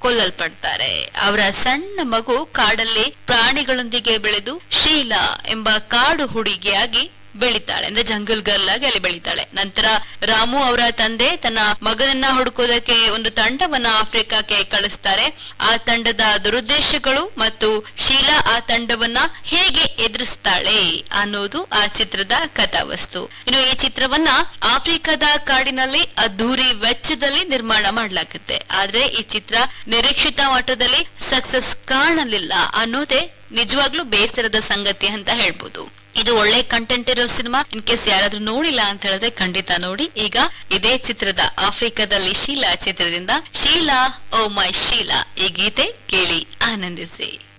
ಕೊಲ್ಲಲ್ಪಡ್ತಾರೆ ಅವರ ಸಣ್ಣ ಮಗು ಕಾಡಲ್ಲಿ ಪ್ರಾಣಿಗಳೊಂದಿಗೆ ಬೆಳೆದು ಶೀಲಾ ಎಂಬ ಕಾಡು ಹುಡುಗಿಯಾಗಿ ಬೆಳಿತಾಳೆ ಅಂದ್ರೆ ಜಂಗಲ್ ಗರ್ಲ್ ಆಗಿ ಅಲ್ಲಿ ಬೆಳಿತಾಳೆ ನಂತರ ರಾಮು ಅವರ ತಂದೆ ತನ್ನ ಮಗನನ್ನ ಹುಡುಕೋದಕ್ಕೆ ಒಂದು ತಂಡವನ್ನ ಆಫ್ರಿಕಾಕ್ಕೆ ಕಳಿಸ್ತಾರೆ ಆ ತಂಡದ ದುರುದ್ದೇಶಗಳು ಮತ್ತು ಶೀಲಾ ಆ ತಂಡವನ್ನ ಹೇಗೆ ಎದುರಿಸ್ತಾಳೆ ಅನ್ನೋದು ಆ ಚಿತ್ರದ ಕಥಾವಸ್ತು ಇನ್ನು ಈ ಚಿತ್ರವನ್ನ ಆಫ್ರಿಕಾದ ಕಾಡಿನಲ್ಲಿ ಅದ್ದೂರಿ ವೆಚ್ಚದಲ್ಲಿ ನಿರ್ಮಾಣ ಮಾಡಲಾಗುತ್ತೆ ಆದ್ರೆ ಈ ಚಿತ್ರ ನಿರೀಕ್ಷಿತ ಮಟ್ಟದಲ್ಲಿ ಸಕ್ಸಸ್ ಕಾಣಲಿಲ್ಲ ಅನ್ನೋದೇ ನಿಜವಾಗ್ಲೂ ಬೇಸರದ ಸಂಗತಿ ಅಂತ ಹೇಳ್ಬೋದು ಇದು ಒಳ್ಳೆ ಕಂಟೆಂಟ್ ಇರೋ ಸಿನಿಮಾ ಇನ್ ಕೇಸ್ ಯಾರಾದ್ರೂ ನೋಡಿಲ್ಲ ಅಂತ ಹೇಳಿದ್ರೆ ಖಂಡಿತ ನೋಡಿ ಈಗ ಇದೇ ಚಿತ್ರದ ಆಫ್ರಿಕಾದಲ್ಲಿ ಶೀಲಾ ಚಿತ್ರದಿಂದ ಶೀಲಾ ಓ ಮೈ ಶೀಲಾ ಈ ಗೀತೆ ಕೇಳಿ ಆನಂದಿಸಿ